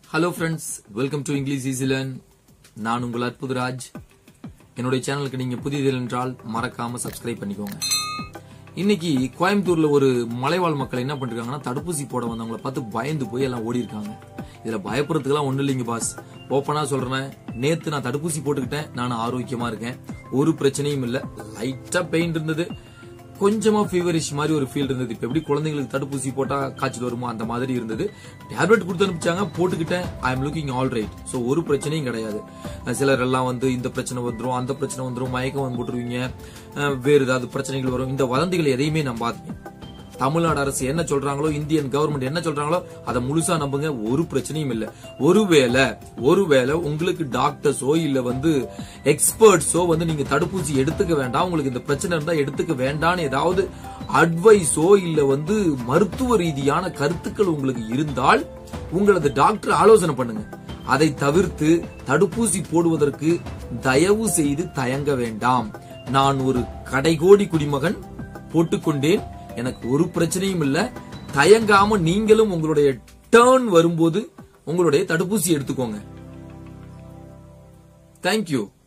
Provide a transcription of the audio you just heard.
hello friends welcome to English ஈஸிலன் நான் உங்கள் அற்புதராஜ் என்னுடைய சேனலுக்கு நீங்க புதியதில் என்றால் மறக்காம சப்ஸ்கிரைப் பண்ணிக்கோங்க இன்னைக்கு கோயம்புத்தூர்ல ஒரு மலைவாழ் மக்கள் என்ன பண்ணிருக்காங்கன்னா தடுப்பூசி போட வந்தவங்கள பார்த்து பயந்து போய் எல்லாம் ஓடி இருக்காங்க இதுல பயப்படுறதுக்கெல்லாம் ஒண்ணு இல்லைங்க பாஸ் ஓப்பனா சொல்றேன் நேத்து நான் தடுப்பூசி போட்டுக்கிட்டேன் நான் ஆரோக்கியமா இருக்கேன் ஒரு பிரச்சனையும் இல்ல லைட்டா பெயின் இருந்தது கொஞ்சமா ஃபீவரிஷ் மாதிரி ஒரு ஃபீல் இருந்தது இப்ப எப்படி குழந்தைங்களுக்கு தடுப்பூசி போட்டா காய்ச்சல் வருமோ அந்த மாதிரி இருந்தது டேப்லெட் கொடுத்து அனுப்பிச்சாங்க போட்டுக்கிட்டேன் I am looking all right so ஒரு பிரச்சனையும் கிடையாது அஹ் சிலர் எல்லாம் வந்து இந்த பிரச்சனை வந்துரும் அந்த பிரச்சனை வந்துரும் மயக்கம் வந்து போட்டுருவீங்க அஹ் வேறு ஏதாவது பிரச்சனைகள் வரும் இந்த வதந்திகள் எதையுமே நம்பாதீங்க தமிழ்நாடு அரசு என்ன சொல்றாங்களோ இந்தியன் கவர்மெண்ட் என்ன சொல்றாங்களோ அதை முழுசா நம்புங்க ஒரு பிரச்சனையும் இல்ல ஒருவேளை ஒருவேளை உங்களுக்கு டாக்டர்ஸோ இல்ல வந்து எக்ஸ்பர்ட்ஸோ வந்து நீங்க தடுப்பூசி எடுத்துக்க வேண்டாம் உங்களுக்கு இந்த பிரச்சனை இருந்தா எடுத்துக்க வேண்டாம்னு ஏதாவது அட்வைஸோ இல்ல வந்து மருத்துவ ரீதியான கருத்துக்கள் உங்களுக்கு இருந்தால் உங்களது டாக்டர் ஆலோசனை பண்ணுங்க அதை தவிர்த்து தடுப்பூசி போடுவதற்கு தயவு செய்து தயங்க வேண்டாம் நான் ஒரு கடைகோடி குடிமகன் போட்டுக்கொண்டேன் எனக்கு ஒரு பிரச்சனையும் இல்ல தயங்காம நீங்களும் உங்களுடைய டேர்ன் வரும்போது உங்களுடைய தடுப்பூசி எடுத்துக்கோங்க தேங்க்யூ